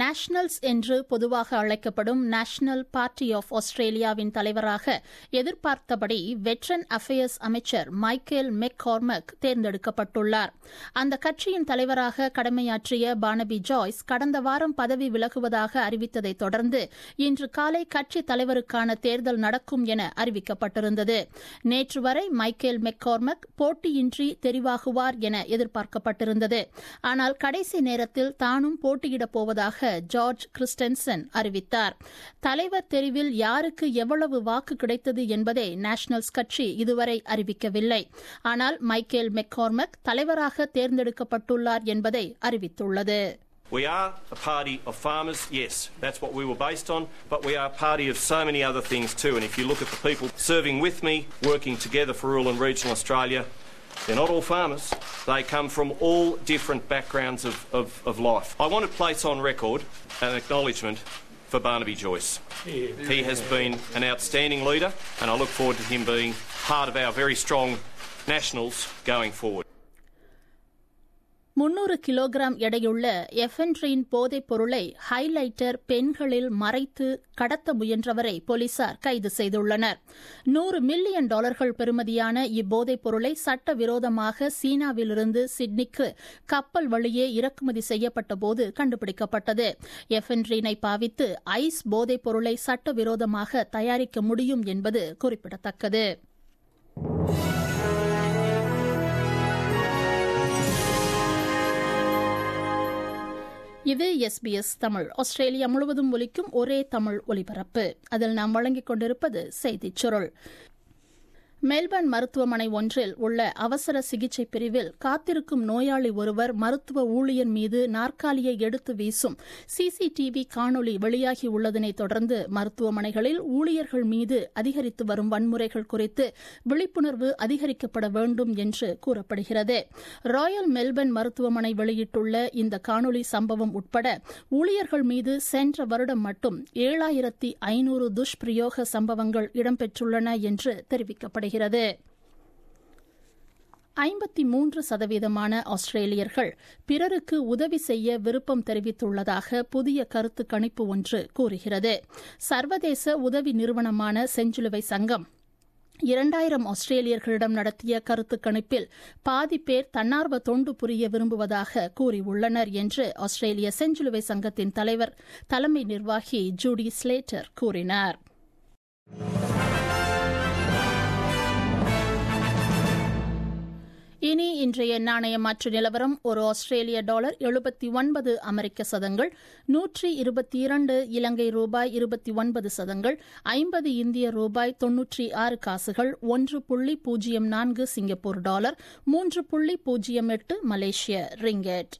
Nationals என்று பொதுவாக அழைக்கப்படும் நேஷனல் பார்ட்டி ஆஃப் ஆஸ்திரேலியாவின் தலைவராக எதிர்பார்த்தபடி வெட்ரன் அஃபேர்ஸ் அமைச்சர் மைக்கேல் மெக்கார்மக் தேர்ந்தெடுக்கப்பட்டுள்ளார் அந்த கட்சியின் தலைவராக கடமையாற்றிய பானபி ஜாய்ஸ் கடந்த வாரம் பதவி விலகுவதாக அறிவித்ததைத் தொடர்ந்து இன்று காலை கட்சி தலைவருக்கான தேர்தல் நடக்கும் என அறிவிக்கப்பட்டிருந்தது நேற்று வரை மைக்கேல் மெக்கார்மக் போட்டியின்றி தெரிவாகுவார் என எதிர்பார்க்கப்பட்டிருந்தது ஆனால் கடைசி நேரத்தில் தானும் போட்டியிடப் போவதாக ஜார்ஜ் கிறிஸ்டன்சன் அறிவித்தார் தலைவர் தெரிவில் யாருக்கு எவ்வளவு வாக்கு கிடைத்தது என்பதை நேஷனல்ஸ் கட்சி இதுவரை அறிவிக்கவில்லை ஆனால் மைக்கேல் மெக்கார்மக் தலைவராக தேர்ந்தெடுக்கப்பட்டுள்ளார் என்பதை அறிவித்துள்ளது We are a party of farmers, yes, that's what we were based on, but we are a party of so many other things too. And if you look at the people serving with me, working together for rural and regional Australia, they're not all farmers. They come from all different backgrounds of, of, of life. I want to place on record an acknowledgement for Barnaby Joyce. He has been an outstanding leader, and I look forward to him being part of our very strong nationals going forward. முன்னூறு kilogram எடையுள்ள ephedrine போதைப் பொருளை highlighter பெண்களில் மறைத்து கடத்த முயன்றவரை போலீசார் கைது செய்துள்ளனர் நூறு மில்லியன் டாலர்கள் பெறுமதியான இப்போதைப் பொருளை சட்டவிரோதமாக சீனாவிலிருந்து சிட்னிக்கு கப்பல் வழியே இறக்குமதி செய்யப்பட்டபோது கண்டுபிடிக்கப்பட்டது எஃபென்ட்ரினை பாவித்து ஐஸ் போதைப் பொருளை சட்டவிரோதமாக தயாரிக்க முடியும் என்பது குறிப்பிடத்தக்கது இது எஸ்பிஎஸ் தமிழ் ஆஸ்திரேலியா முழுவதும் ஒலிக்கும் ஒரே தமிழ் ஒலிபரப்பு அதில் நாம் வழங்கிக் கொண்டிருப்பது செய்திச் சுருள் மெல்பர்ன் மருத்துவமனை ஒன்றில் உள்ள அவசர சிகிச்சை பிரிவில் காத்திருக்கும் நோயாளி ஒருவர் மருத்துவ ஊழியர் மீது நாற்காலியை எடுத்து வீசும் சிசிடிவி காணொலி வெளியாகி உள்ளதனை தொடர்ந்து மருத்துவமனைகளில் ஊழியர்கள் மீது அதிகரித்து வரும் வன்முறைகள் குறித்து விழிப்புணர்வு அதிகரிக்கப்பட வேண்டும் என்று கூறப்படுகிறது ராயல் மெல்பர்ன் மருத்துவமனை வெளியிட்டுள்ள இந்த காணொலி சம்பவம் உட்பட ஊழியர்கள் மீது சென்ற வருடம் மட்டும் ஏழாயிரத்தி ஐநூறு துஷ்பிரயோக சம்பவங்கள் இடம்பெற்றுள்ளன என்று தெரிவிக்கப்படுகிறது வருகிறது ஐம்பத்தி மூன்று சதவீதமான ஆஸ்திரேலியர்கள் பிறருக்கு உதவி செய்ய விருப்பம் தெரிவித்துள்ளதாக புதிய கருத்து கணிப்பு ஒன்று கூறுகிறது சர்வதேச உதவி நிறுவனமான செஞ்சிலுவை சங்கம் இரண்டாயிரம் ஆஸ்திரேலியர்களிடம் நடத்திய கருத்து கணிப்பில் பாதி பேர் தன்னார்வ தொண்டு புரிய விரும்புவதாக கூறியுள்ளனர் என்று ஆஸ்திரேலிய செஞ்சிலுவை சங்கத்தின் தலைவர் தலைமை நிர்வாகி ஜூடி ஸ்லேட்டர் கூறினார் இனி இன்றைய நாணய மாற்று நிலவரம் ஒரு ஆஸ்திரேலிய டாலர் எழுபத்தி ஒன்பது அமெரிக்க சதங்கள் நூற்றி இருபத்தி இரண்டு இலங்கை ரூபாய் இருபத்தி ஒன்பது சதங்கள் ஐம்பது இந்திய ரூபாய் தொன்னூற்றி ஆறு காசுகள் ஒன்று புள்ளி பூஜ்ஜியம் நான்கு சிங்கப்பூர் டாலர் மூன்று புள்ளி பூஜ்ஜியம் எட்டு மலேசிய ரிங்கெட்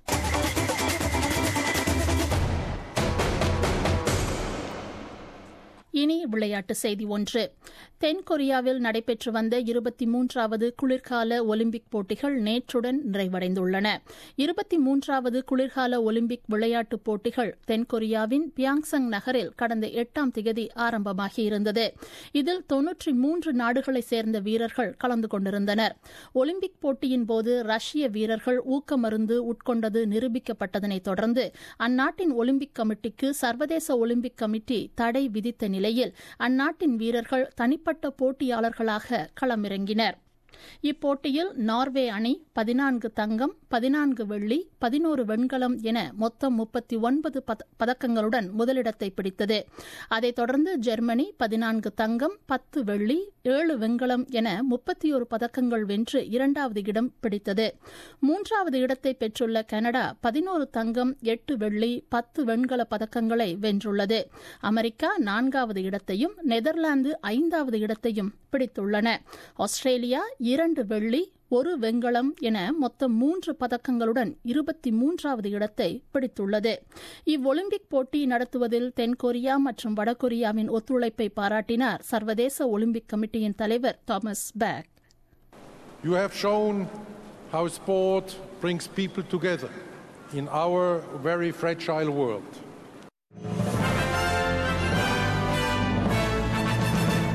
இனி விளையாட்டு செய்தி ஒன்று தென்கொரியாவில் நடைபெற்று வந்த இருபத்தி மூன்றாவது குளிர்கால ஒலிம்பிக் போட்டிகள் நேற்றுடன் நிறைவடைந்துள்ளன இருபத்தி மூன்றாவது குளிர்கால ஒலிம்பிக் விளையாட்டுப் போட்டிகள் தென்கொரியாவின் பியாங்சங் நகரில் கடந்த எட்டாம் திகதி ஆரம்பமாகியிருந்தது இதில் தொன்னூற்றி மூன்று நாடுகளைச் சேர்ந்த வீரர்கள் கலந்து கொண்டிருந்தனர் ஒலிம்பிக் போட்டியின் போது ரஷ்ய வீரர்கள் ஊக்கமருந்து உட்கொண்டது நிரூபிக்கப்பட்டதனைத் தொடர்ந்து அந்நாட்டின் ஒலிம்பிக் கமிட்டிக்கு சர்வதேச ஒலிம்பிக் கமிட்டி தடை விதித்த நிலையில் அந்நாட்டின் வீரர்கள் தனிப்பட்ட போட்டியாளர்களாக களமிறங்கினர் இப்போட்டியில் நார்வே அணி பதினான்கு தங்கம் பதினான்கு வெள்ளி பதினோரு வெண்கலம் என மொத்தம் முப்பத்தி ஒன்பது பதக்கங்களுடன் முதலிடத்தை பிடித்தது அதைத் தொடர்ந்து ஜெர்மனி பதினான்கு தங்கம் பத்து வெள்ளி ஏழு வெண்கலம் என முப்பத்தி ஒரு பதக்கங்கள் வென்று இரண்டாவது இடம் பிடித்தது மூன்றாவது இடத்தை பெற்றுள்ள கனடா பதினோரு தங்கம் எட்டு வெள்ளி பத்து வெண்கல பதக்கங்களை வென்றுள்ளது அமெரிக்கா நான்காவது இடத்தையும் நெதர்லாந்து ஐந்தாவது இடத்தையும் பிடித்துள்ளன ஆஸ்திரேலியா இரண்டு வெள்ளி ஒரு வெண்கலம் என மொத்தம் மூன்று பதக்கங்களுடன் இருபத்தி மூன்றாவது இடத்தை பிடித்துள்ளது இவ்வொலிம்பிக் போட்டி நடத்துவதில் தென்கொரியா மற்றும் வடகொரியாவின் ஒத்துழைப்பை பாராட்டினார் சர்வதேச ஒலிம்பிக் கமிட்டியின் தலைவர் Thomas Bach You have shown how sport brings people together in our very fragile world.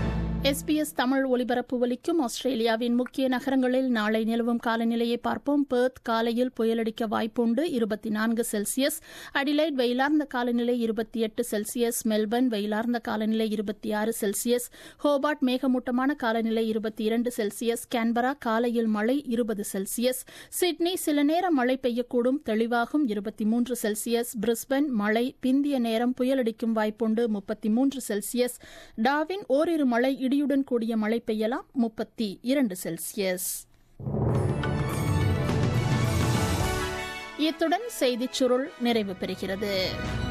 SBS Tamil ஒலிபரப்பு ஒலிக்கும் ஆஸ்திரேலியாவின் முக்கிய நகரங்களில் நாளை நிலவும் காலநிலையை பார்ப்போம் பெர்த் காலையில் புயலடிக்க வாய்ப்புண்டு இருபத்தி நான்கு செல்சியஸ் அடிலைட் வெயிலார்ந்த காலநிலை இருபத்தி எட்டு செல்சியஸ் மெல்பர்ன் வெயிலார்ந்த காலநிலை இருபத்தி ஆறு செல்சியஸ் ஹோபார்ட் மேகமூட்டமான காலநிலை இருபத்தி இரண்டு செல்சியஸ் கேன்பரா காலையில் மழை இருபது செல்சியஸ் சிட்னி சில நேரம் மழை பெய்யக்கூடும் தெளிவாகும் இருபத்தி மூன்று செல்சியஸ் பிரிஸ்பன் மழை பிந்திய நேரம் புயலடிக்கும் வாய்ப்புண்டு முப்பத்தி மூன்று செல்சியஸ் டாவின் ஓரிரு மழை இடியுடன் கூடிய மழை பெய்யலாம் முப்பத்தி இரண்டு செல்சியஸ் இத்துடன் செய்திச் சுருள் நிறைவு பெறுகிறது